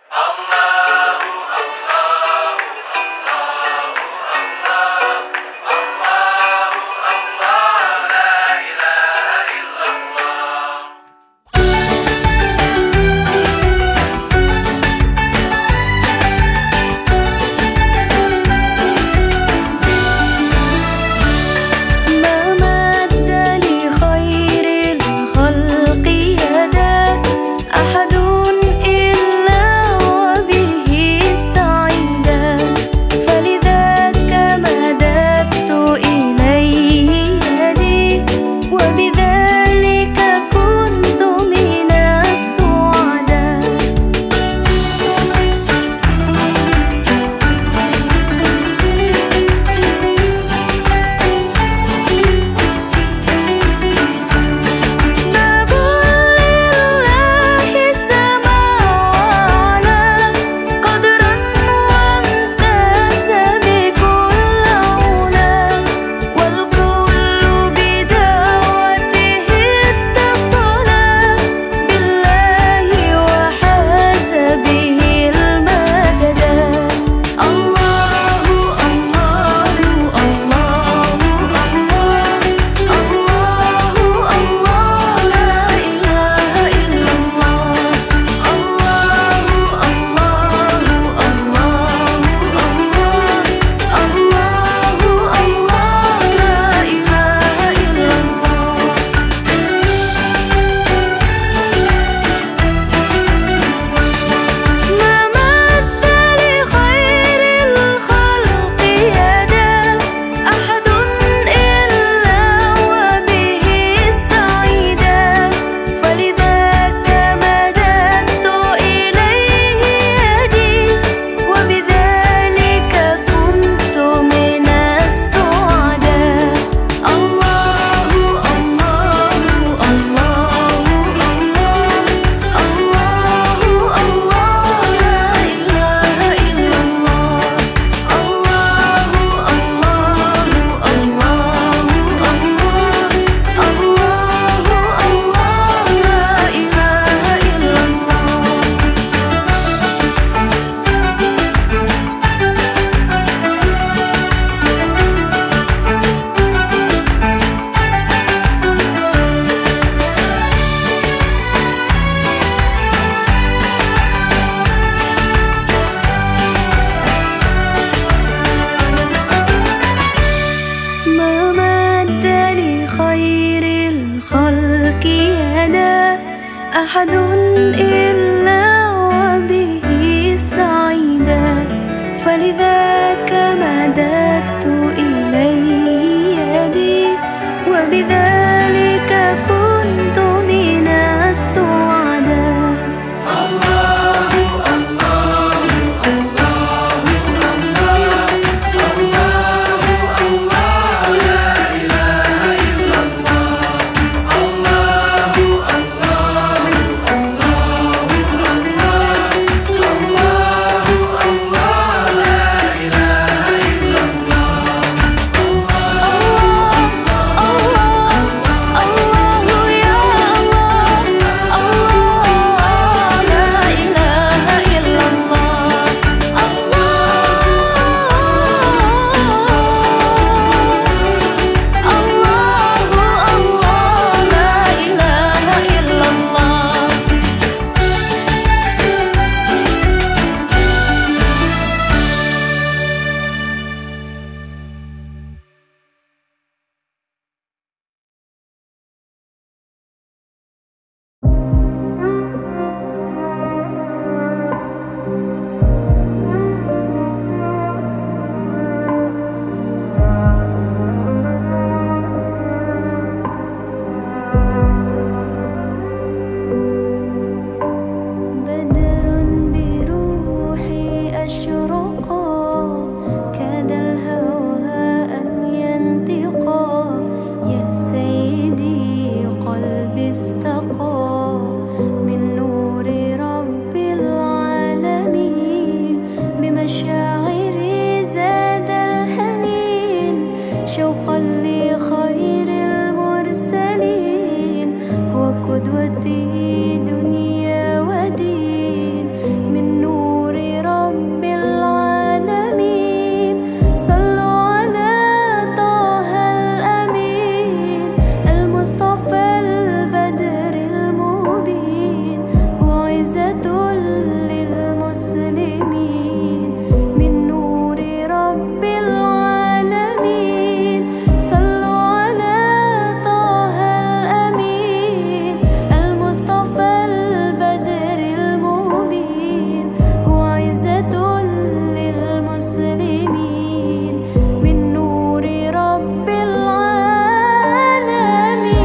أحد إلا وبه سعيدا فلذاك مددت إليه يدي وبذلك كنت من السعداء وعزة للمسلمين من نور رب العالمين صلوا على طه الأمين المصطفى البدر المبين وعزة للمسلمين من نور رب العالمين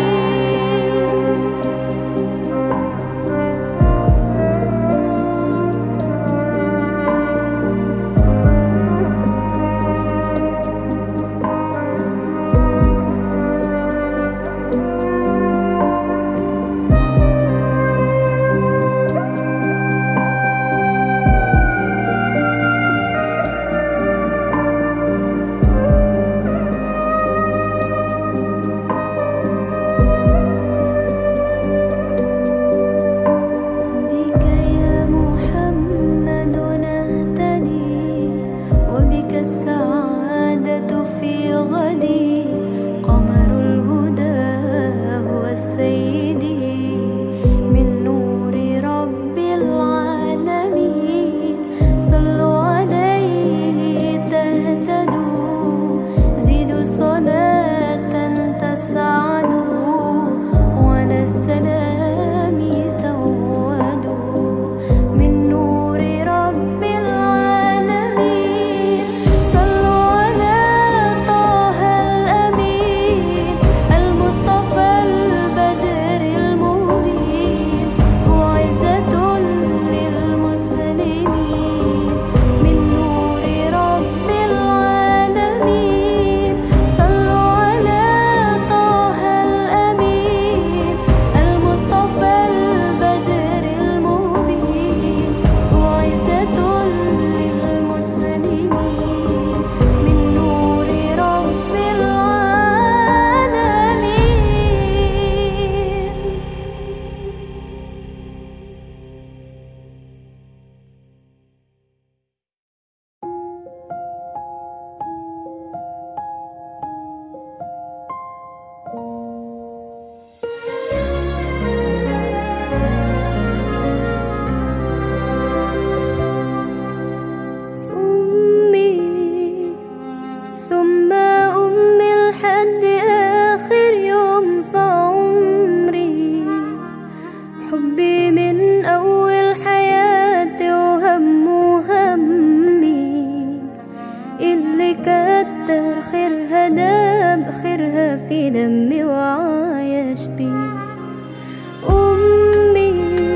بك يا محمد نهتدي وبك السعادة في غدي قمر الهدى هو السيدي من نور رب العالمين صلوا عليه تهتدوا زيدوا صلاة تسعدوا وعلى السلام تودوا من نور رب العالمين صلوا على طه الأمين المصطفى البدر المبين هو عزة للمسلمين من نور رب العالمين صلوا على طه الأمين المصطفى البدر المبين هو عزة للمسلمين من نور رب العالمين أمي ثم أمي لحد آخر يوم في عمري حبي من أول حياتي وهم وهمي اللي كتر خيرها داب خيرها في دمي وعايش بيه أمي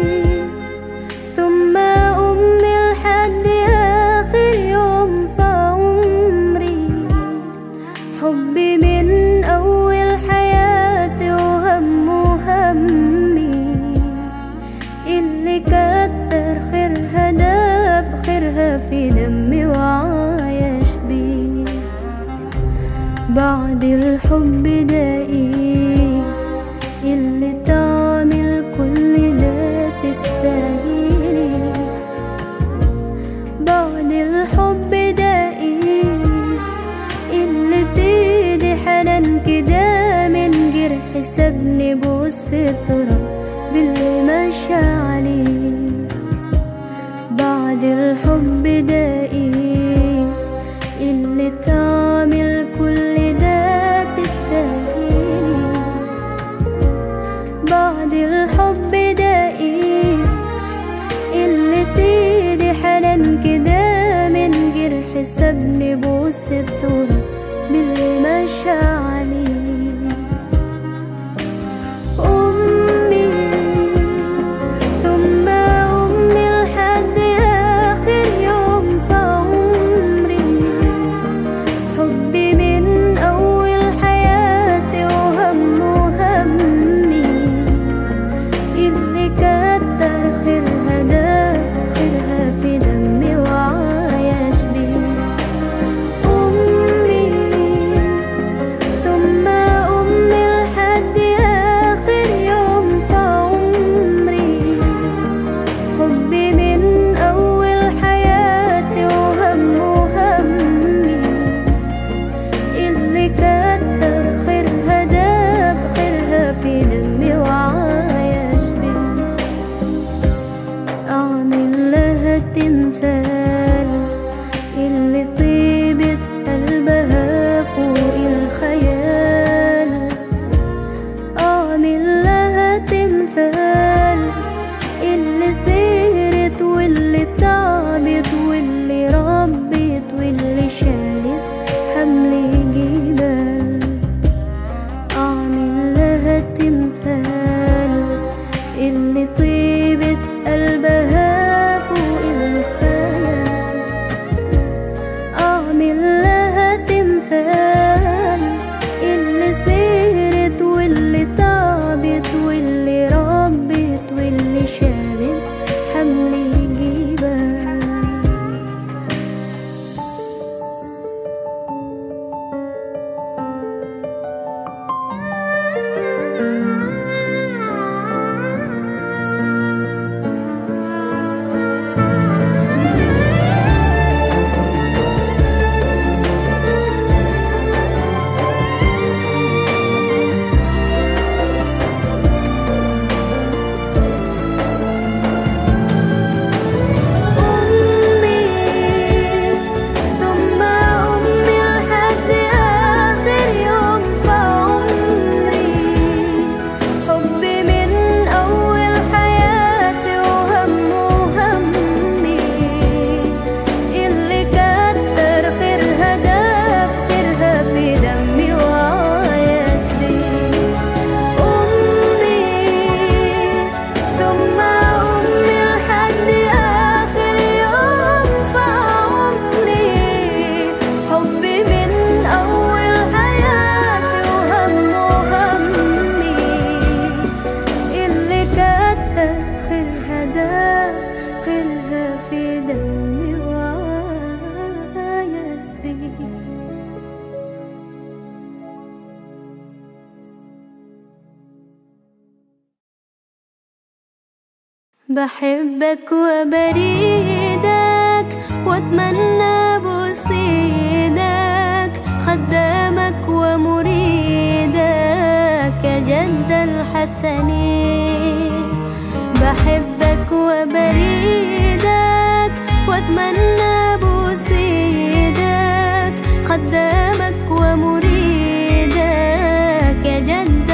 ثم أمي لحد آخر يوم في عمري حبي من أول حياتي وهم وهمي اللي كتر خيرها داب خيرها في دمي وعايش بيه بعد الحب ده ايه اللي تعمل كل ده تستاهلي بعد الحب ده ايه اللي تيدي حنان كده من غير حساب نبص التراب باللي ماشي عليه بعد الحب ده ايه اللي تعمل كل ده تستاهلي بعد الحب ده ايه اللي تيدي حنان كده من غير حساب نبص التراب باللي ماشي عليه أمي ثم أمي لحد آخر يوم في عمري حبي من أول حياتي وهم وهمي اللي كتر خيرها ده خيرها في دمي وعايش بيه تمثال اللي طيبة قلبها فوق الخيال أعمل لها تمثال اللي سهرت واللي تعبت واللي ربت واللي شالت حمل جبال أعمل لها تمثال اللي طيبة قلبها فوق الخيال أعمل لها تمثال اللي سهرت واللي تعبت واللي ربت واللي شالت حمل جبال أمي ثم أمي لحد آخر يوم في عمري حبي من أول حياتي وهم وهمي اللي كتر خيرها داب خيرها في دمي وعياس بيه أمي ثم أمي لحد آخر يوم في عمري حبي من أول حياتي وهم وهمي اللي كتر خيرها داب خيرها في دمي وعياس بيه بحبك وبريدك واتمنى بوسيدك خدامك ومريدك يا جد الحسنين بحبك وبريدك واتمنى بوسيدك خدامك ومريدك يا جد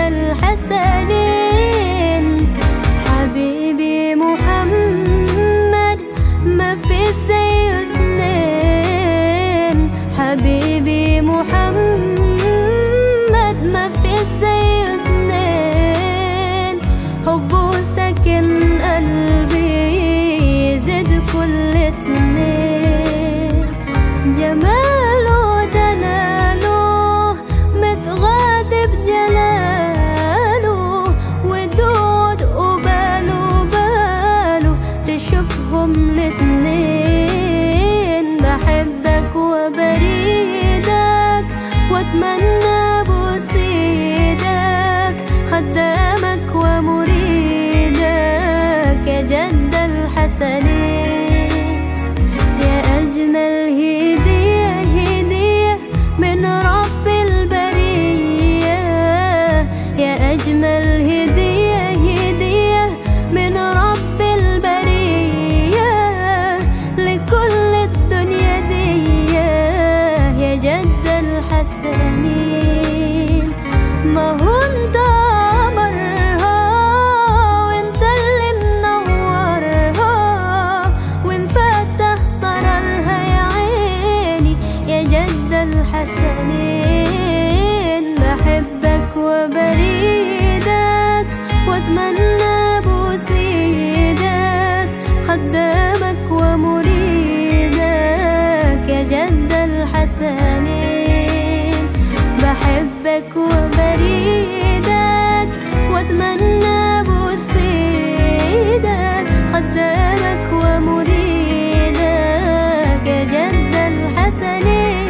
الحسنين حبيبي محمد ما في زيه اتنين حبيبي محمد ما في زيه اتنين حبه سكن قلبي يزيد كل اتنين جماله دلاله متغاضب جلاله ودود وباله باله تشوفهم الاتنين بحبك وبريدك واتمنى بوسيدك خدامك ومريدك يا جد الحسنين يا أجمل هدية هدية من رب البرية يا أجمل هدية هدية من رب البرية لكل الدنيا دي يا جد الحسنين ما هو انت قمرها وانت اللي منورها ومفتح سررها يا عيني يا جد الحسنين بحبك وبريدك واتمنى بوسيدك خدامك ومريدك يا جد الحسنين بحبك وبريدك واتمنى بوسيدك خدامك ومريدك يا جد الحسنين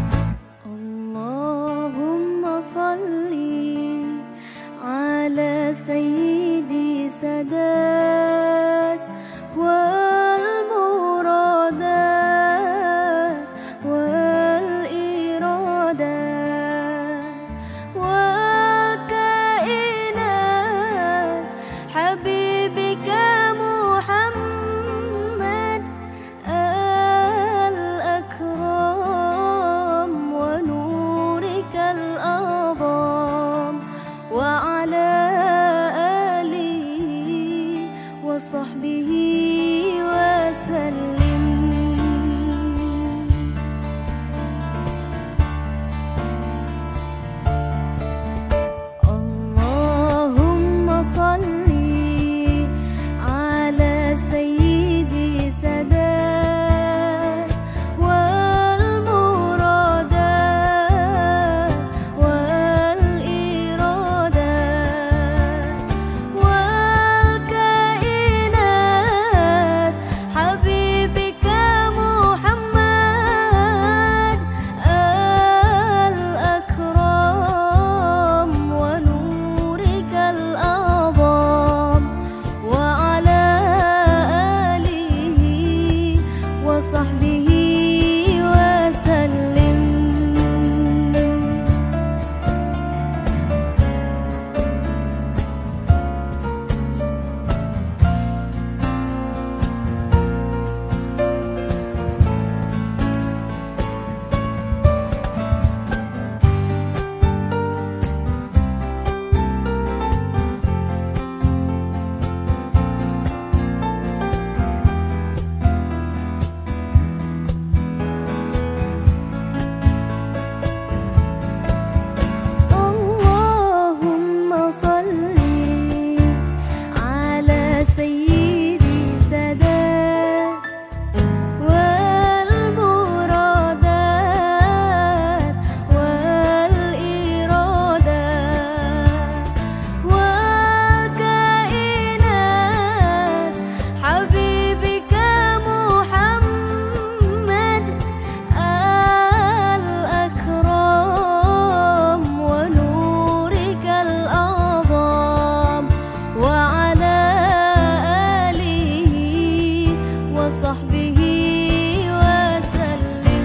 اللهم صل على وصحبه وسلم اللهم صل على سيدي سادات والمرادات والإرادات والكائنات حبيبك محمد الأكرم ونورك الأعظم وعلى آله وصحبه وسلم اللهم صل على سيدي سادات والمرادات والإرادات والكائنات حبيبك محمد الأكرم ونورك الأعظم وعلى آله وصحبه وسلم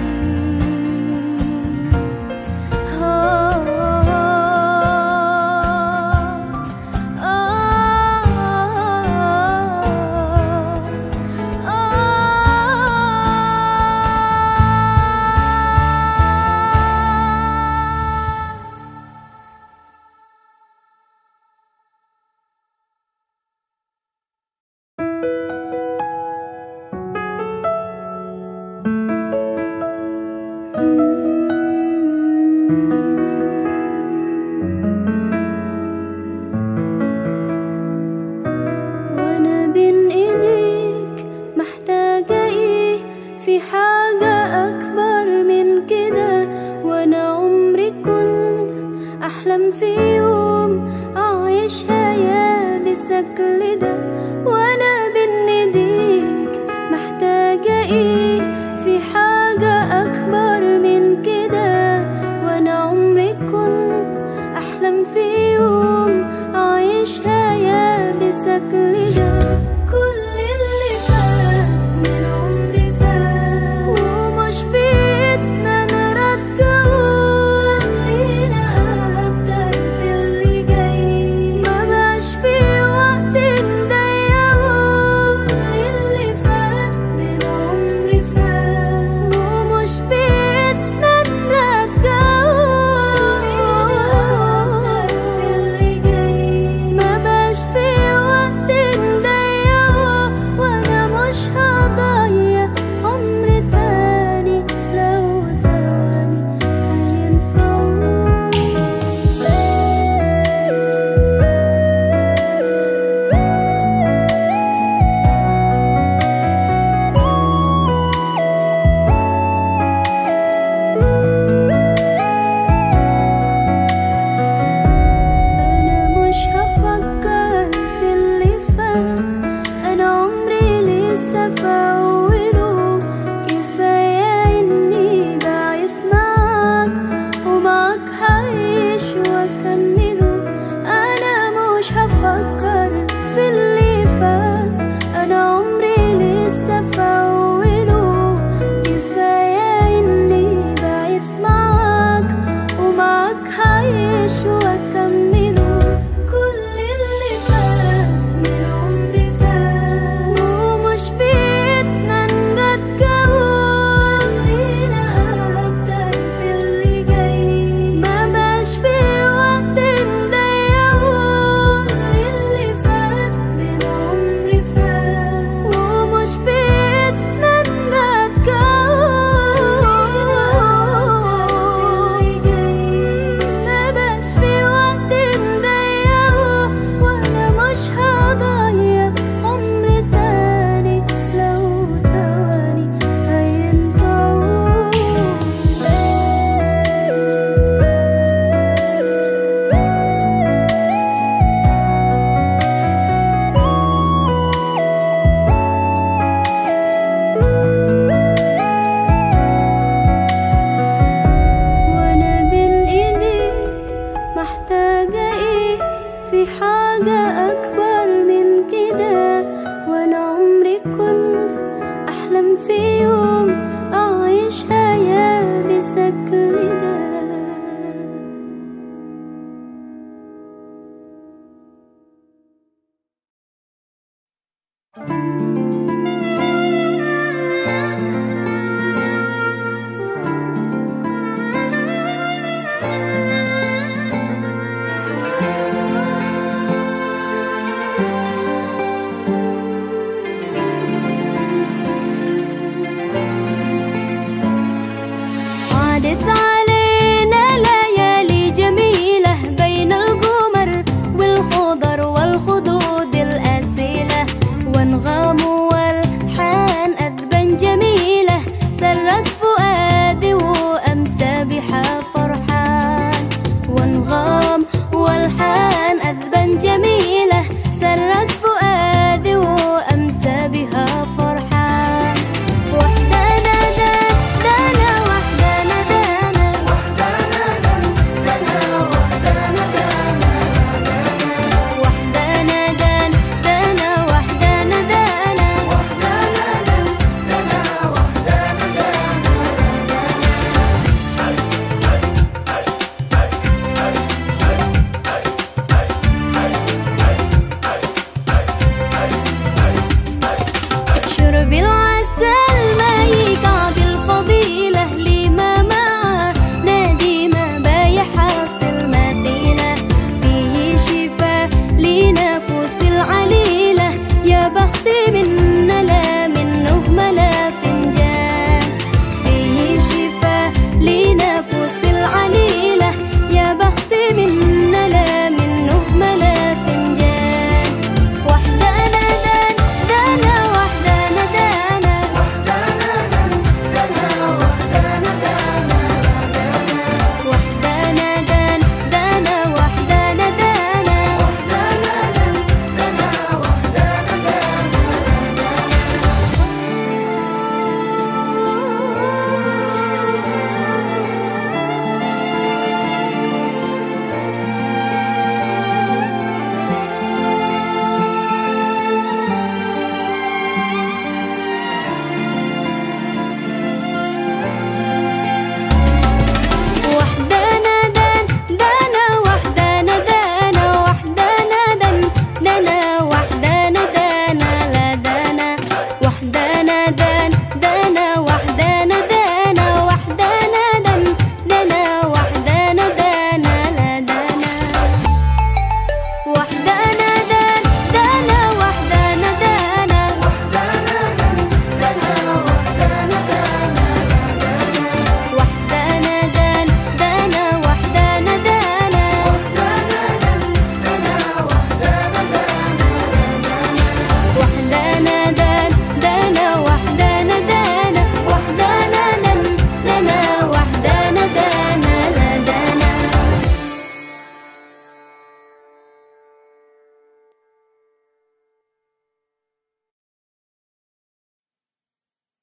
وانا بين ايديك محتاجة ايه في حاجة اكبر من كده وانا عمري كنت احلم في يوم اعيش حياة بالشكل ده وانا بين ايديك محتاجة ايه في حاجة اكبر من كده وانا عمري كنت احلم في يوم اعيش حياة بالشكل ده كل اللي فات من عمري فات ومش بإيدنا نرجعه خلينا أبدأ في اللي جاي ما بقاش في وقت ندلع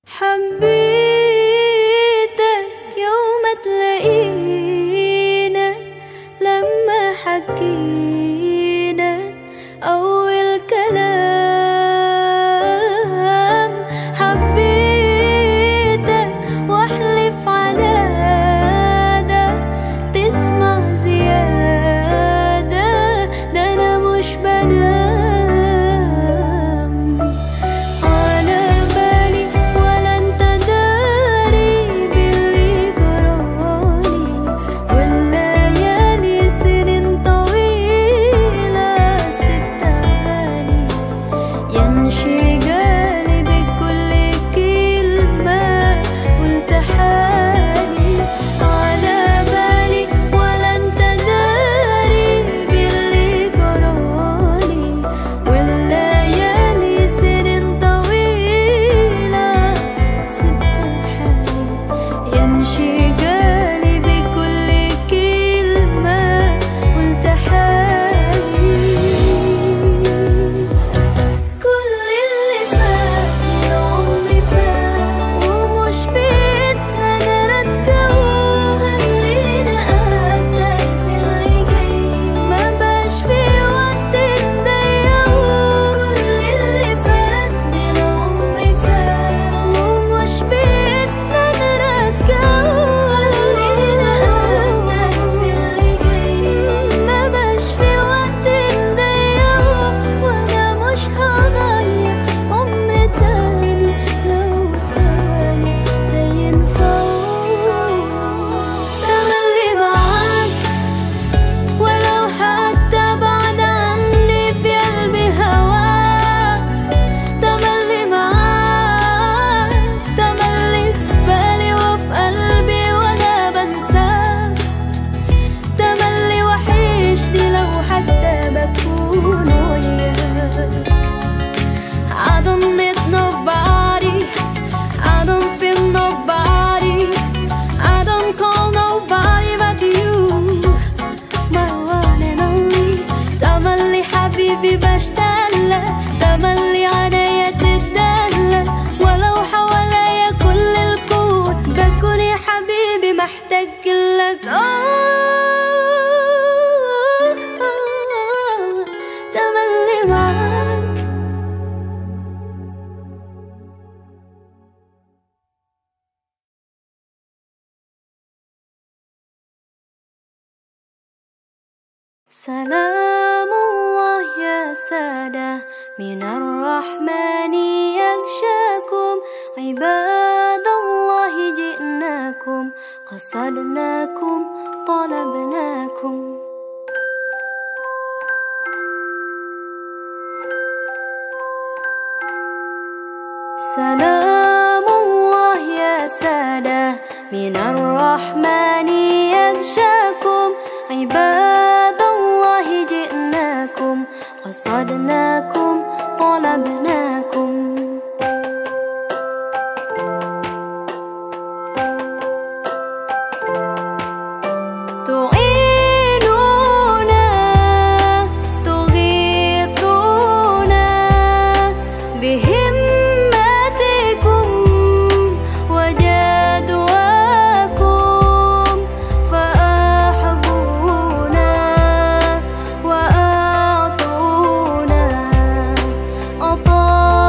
سلام الله يا سادة من الرحمن يغشاكم عباد الله جئناكم قصدناكم طلبناكم سلام الله يا سادة من الرحمن يغشاكم عباد قصدناكم طلبناكم Oh.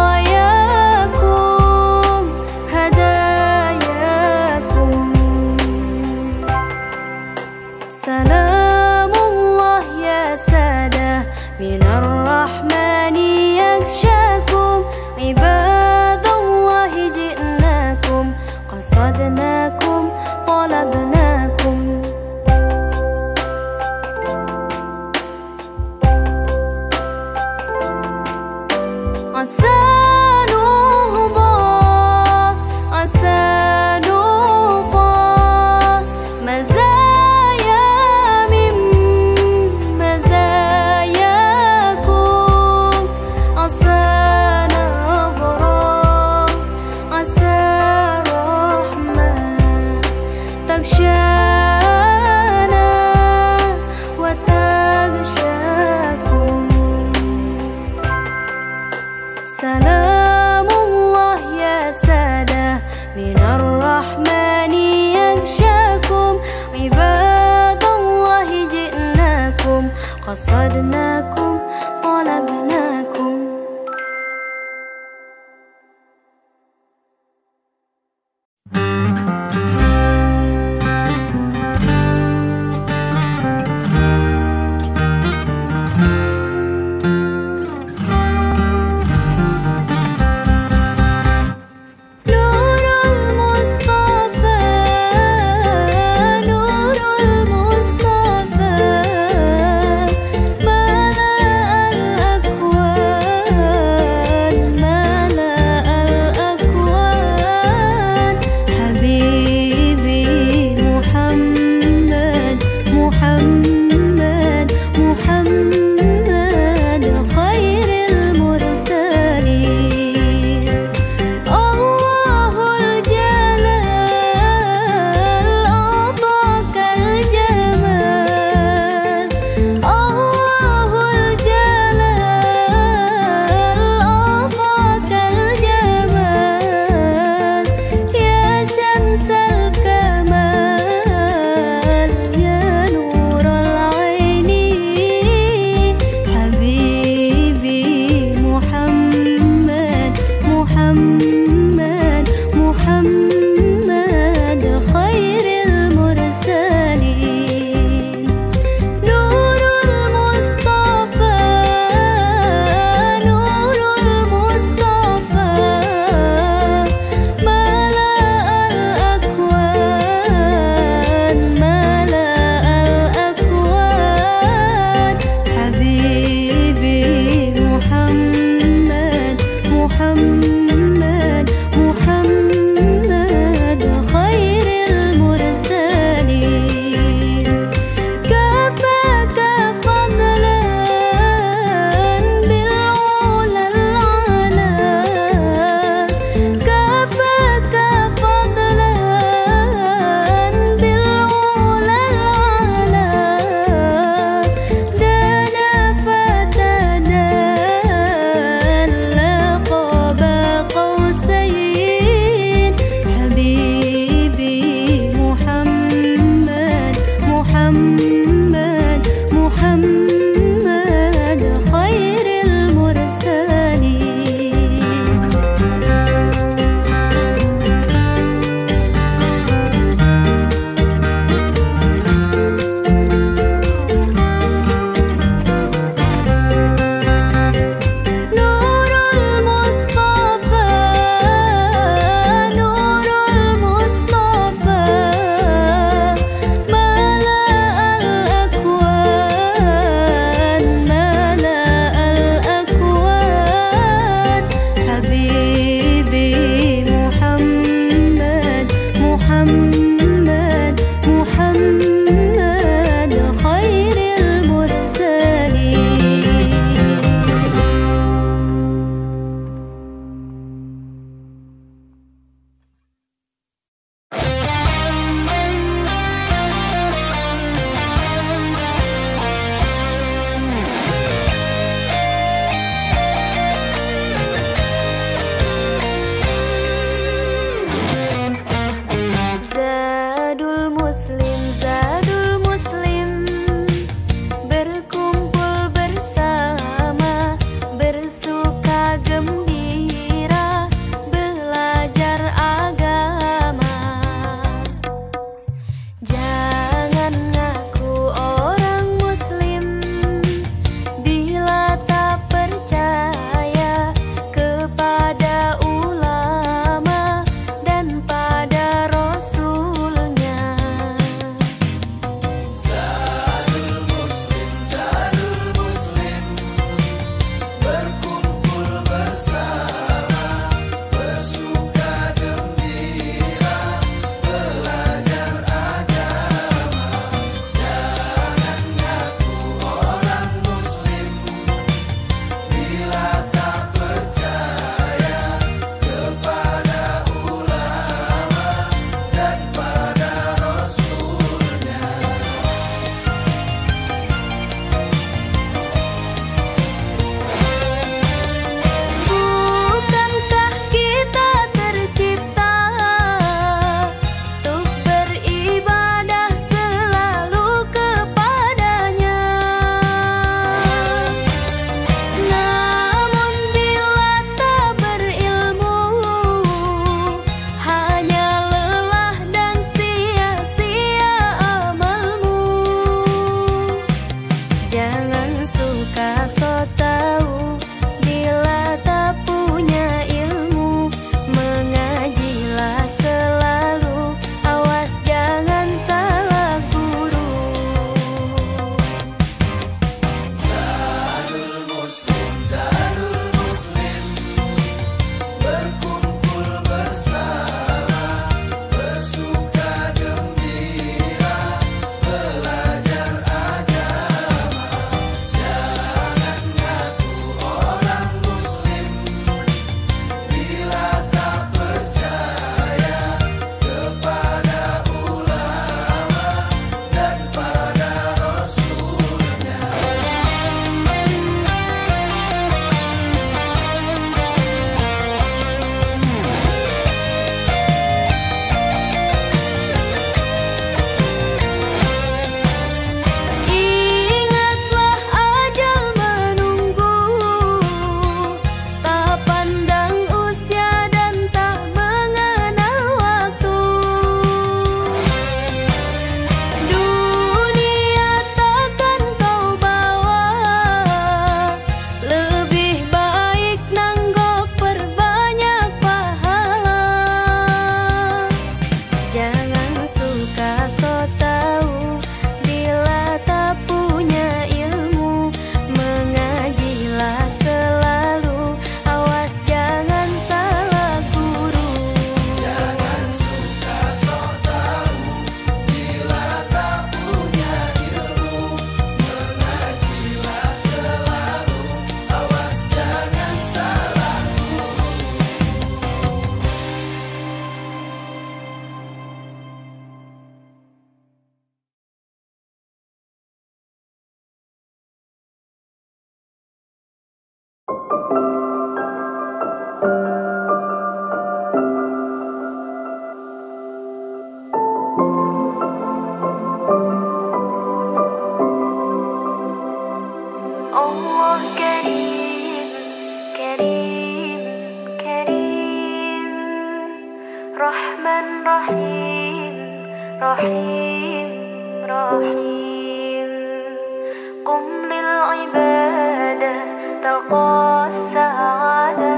رحيم رحيم رحيم قم للعبادة تلقى السعادة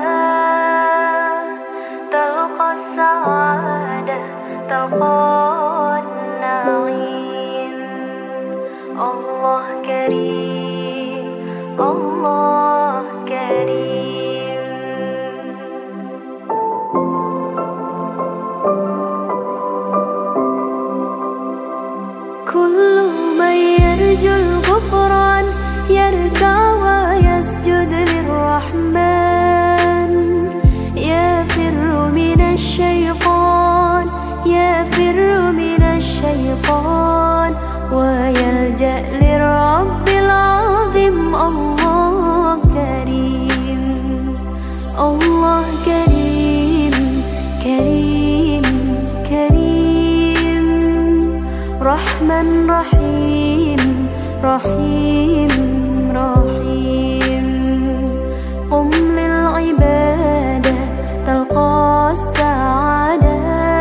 تلقى السعادة تلقى النعيم الله كريم الله كريم كل من يرجو الغفران يركع ويسجد للرحمن يفر من الشيطان يفر من الشيطان ويلجأ للرب العظيم الله كريم الله كريم كريم كريم رحمن رحيم رحيم رحيم قم للعبادة تلقى السعادة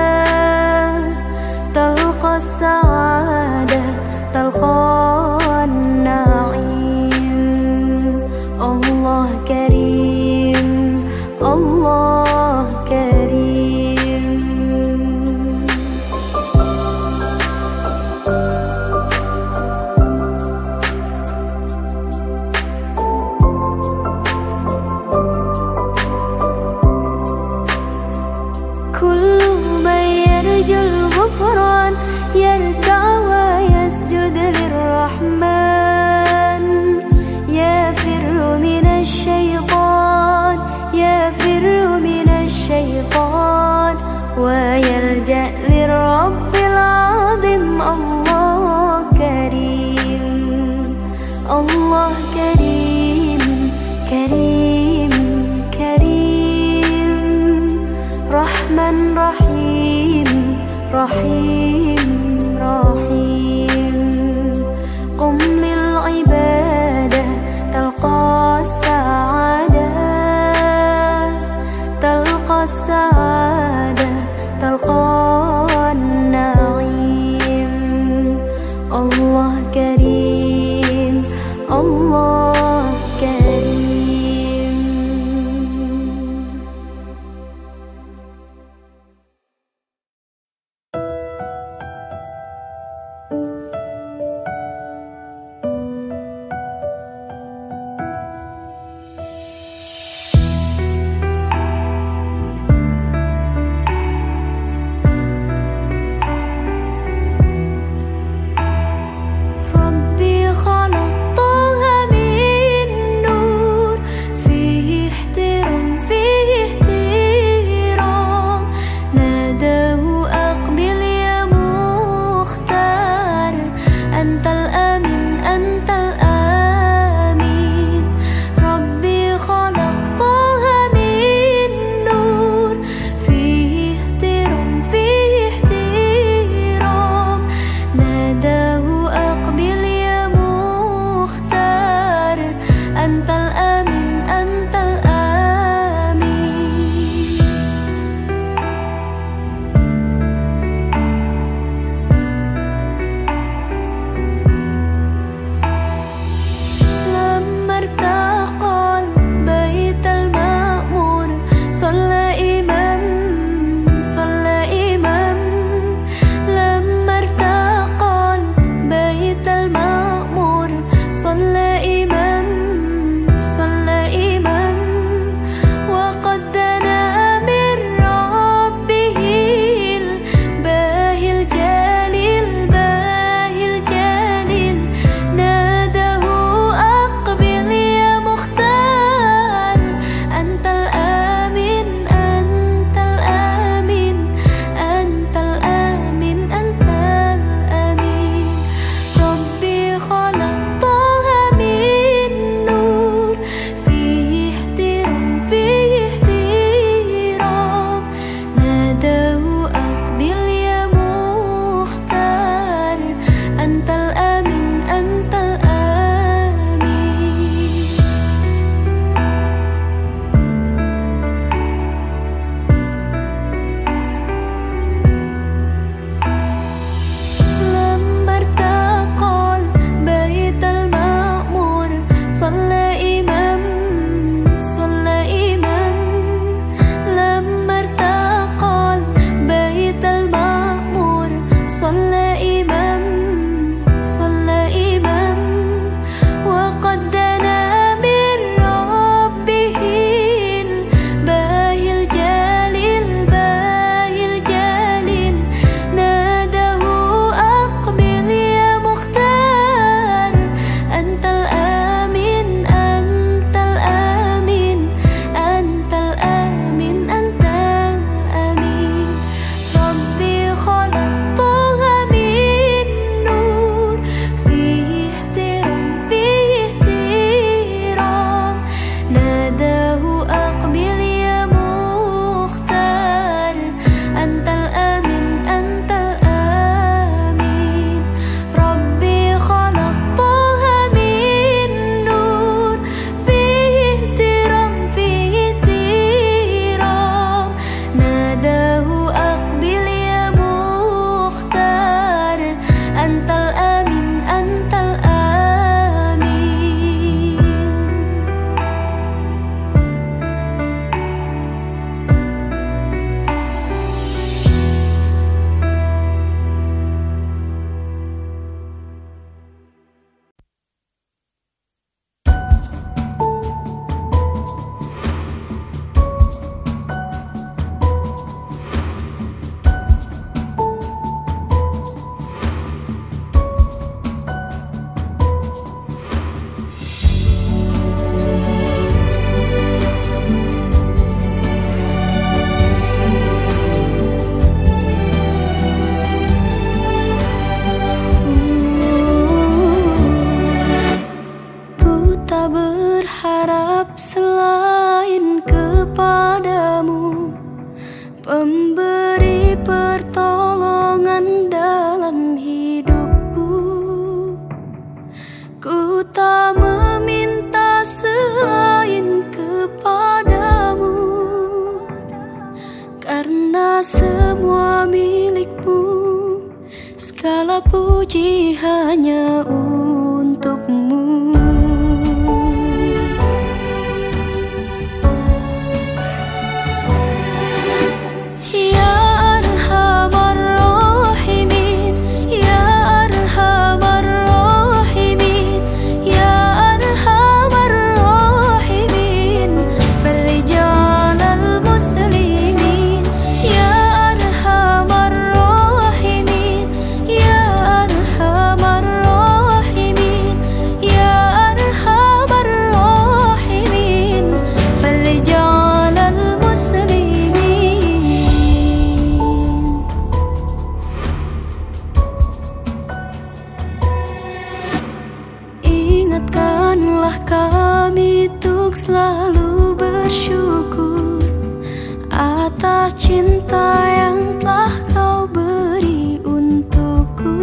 تلقى السعادة تلقى النعيم الله كريم الله كريم كل من يرجو الغفران يركع ويسجد للرحمن يفر من الشيطان يفر من الشيطان ويلجأ للرب العظيم الله كريم الله كريم كريم كريم رحمن رحيم رحيم رحيم قم للعبادة تلقى السعادة تلقى السعادة تلقى النعيم الله كريم الله كريم Pemberi pertolongan dalam hidupku Ku tak meminta selain kepadamu Karena semua milikmu Segala puji hanya untukmu Ingatkanlah kami untuk selalu bersyukur Atas cinta yang telah kau beri untukku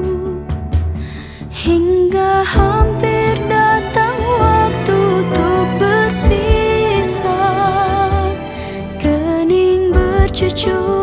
Hingga hampir datang waktu untuk berpisah Kening bercucur